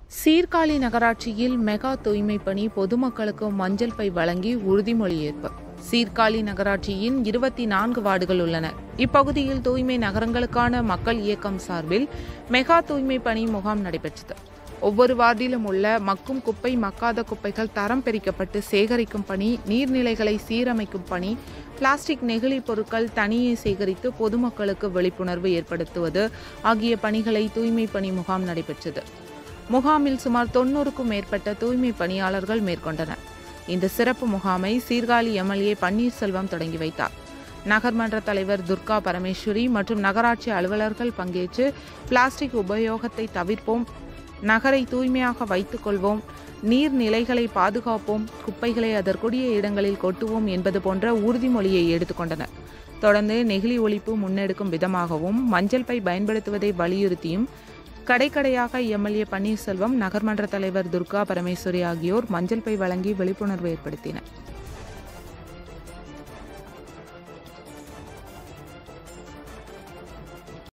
சீர்காழி நகராட்சியில் மெகா தூய்மை பணி பொதுமக்களுக்கு மஞ்சள் பை வழங்கி உறுதிமொழி ஏற்பு சீர்காழி நகராட்சியின் இருபத்தி நான்கு வார்டுகள் உள்ளன இப்பகுதியில் தூய்மை நகரங்களுக்கான மக்கள் இயக்கம் சார்பில் மெகா தூய்மை பணி முகாம் நடைபெற்றது ஒவ்வொரு வார்டிலும் உள்ள மக்கும் குப்பை மக்காத குப்பைகள் தரம் பிரிக்கப்பட்டு சேகரிக்கும் பணி நீர்நிலைகளை சீரமைக்கும் பணி பிளாஸ்டிக் நெகிழி பொருட்கள் தனியே சேகரித்து பொதுமக்களுக்கு விழிப்புணர்வு ஏற்படுத்துவது ஆகிய பணிகளை தூய்மை பணி முகாம் நடைபெற்றது முகாமில் சுமார் தொன்னூறுக்கும் மேற்பட்ட தூய்மை பணியாளர்கள் மேற்கொண்டனர் இந்த சிறப்பு முகாமை சீர்காழி எம்எல்ஏ பன்னீர்செல்வம் தொடங்கி வைத்தார் நகர்மன்ற தலைவர் துர்கா பரமேஸ்வரி மற்றும் நகராட்சி அலுவலர்கள் பங்கேற்று பிளாஸ்டிக் உபயோகத்தை தவிர்ப்போம் நகரை தூய்மையாக வைத்துக் கொள்வோம் நீர்நிலைகளை பாதுகாப்போம் குப்பைகளை அதற்குரிய இடங்களில் கொட்டுவோம் என்பது போன்ற உறுதிமொழியை எடுத்துக்கொண்டனர் தொடர்ந்து நெகிழி ஒழிப்பு முன்னெடுக்கும் விதமாகவும் மஞ்சள் பை பயன்படுத்துவதை வலியுறுத்தியும் கடைக்கடையாக எம்எல்ஏ பன்னீர்செல்வம் நகர்மன்ற தலைவர் துர்கா பரமேஸ்வரி ஆகியோர் மஞ்சள் பை வழங்கி விழிப்புணர்வு ஏற்படுத்தினர்